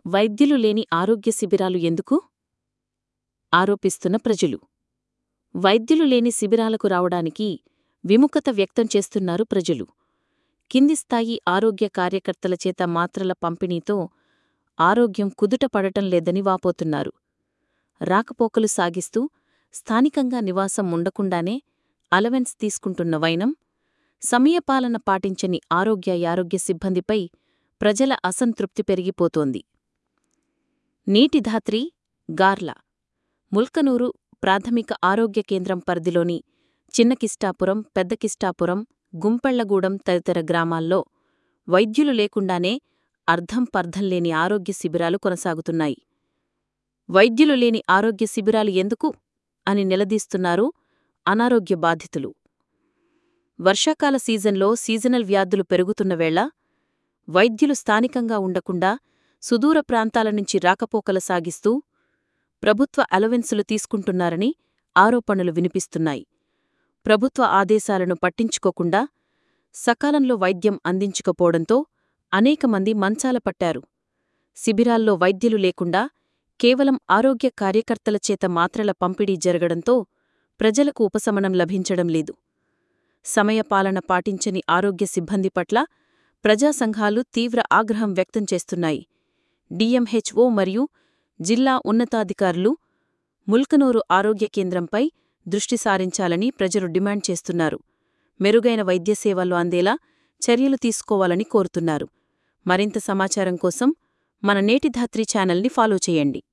వైద్యులు లేని ఆరోగ్య శిబిరాలు ఎందుకు ఆరోపిస్తున్న ప్రజలు వైద్యులు లేని శిబిరాలకు రావడానికి విముఖత వ్యక్తం చేస్తున్నారు ప్రజలు కింది స్థాయి ఆరోగ్య కార్యకర్తల చేత మాత్రల పంపిణీతో ఆరోగ్యం కుదుట పడటం లేదని వాపోతున్నారు రాకపోకలు సాగిస్తూ స్థానికంగా నివాసం ఉండకుండానే అలవెన్స్ తీసుకుంటున్న వైనం సమయపాలన పాటించని ఆరోగ్య యారోగ్య సిబ్బందిపై ప్రజల అసంతృప్తి పెరిగిపోతోంది నీటిధాత్రి గార్ల ముల్కనూరు ప్రాథమిక ఆరోగ్య కేంద్రం పరిధిలోని చిన్నకిష్టాపురం పెద్దకిష్టాపురం గుంపెళ్లగూడెం తదితర గ్రామాల్లో వైద్యులు లేకుండానే అర్ధం పర్ధం లేని ఆరోగ్య శిబిరాలు కొనసాగుతున్నాయి వైద్యులు లేని ఆరోగ్య శిబిరాలు ఎందుకు అని నిలదీస్తున్నారు అనారోగ్య బాధితులు వర్షాకాల సీజన్లో సీజనల్ వ్యాధులు పెరుగుతున్న వేళ వైద్యులు స్థానికంగా ఉండకుండా సుదూర ప్రాంతాల నుంచి రాకపోకల సాగిస్తూ ప్రభుత్వ అలవెన్సులు తీసుకుంటున్నారని ఆరోపణలు వినిపిస్తున్నాయి ప్రభుత్వ ఆదేశాలను పట్టించుకోకుండా సకాలంలో వైద్యం అందించకపోవడంతో అనేకమంది మంచాల పట్టారు శిబిరాల్లో వైద్యులు లేకుండా కేవలం ఆరోగ్య కార్యకర్తల చేత మాత్రల పంపిణీ జరగడంతో ప్రజలకు ఉపశమనం లభించడం లేదు సమయపాలన పాటించని ఆరోగ్య సిబ్బంది పట్ల ప్రజా సంఘాలు తీవ్ర ఆగ్రహం వ్యక్తం చేస్తున్నాయి డిఎంహెచ్ఓ మరియు జిల్లా ఉన్నతాధికారులు ముల్కనూరు ఆరోగ్య కేంద్రంపై దృష్టి సారించాలని ప్రజలు డిమాండ్ చేస్తున్నారు మెరుగైన వైద్య సేవలు అందేలా చర్యలు తీసుకోవాలని కోరుతున్నారు మరింత సమాచారం కోసం మన నేటిధాత్రి ఛానల్ని ఫాలో చేయండి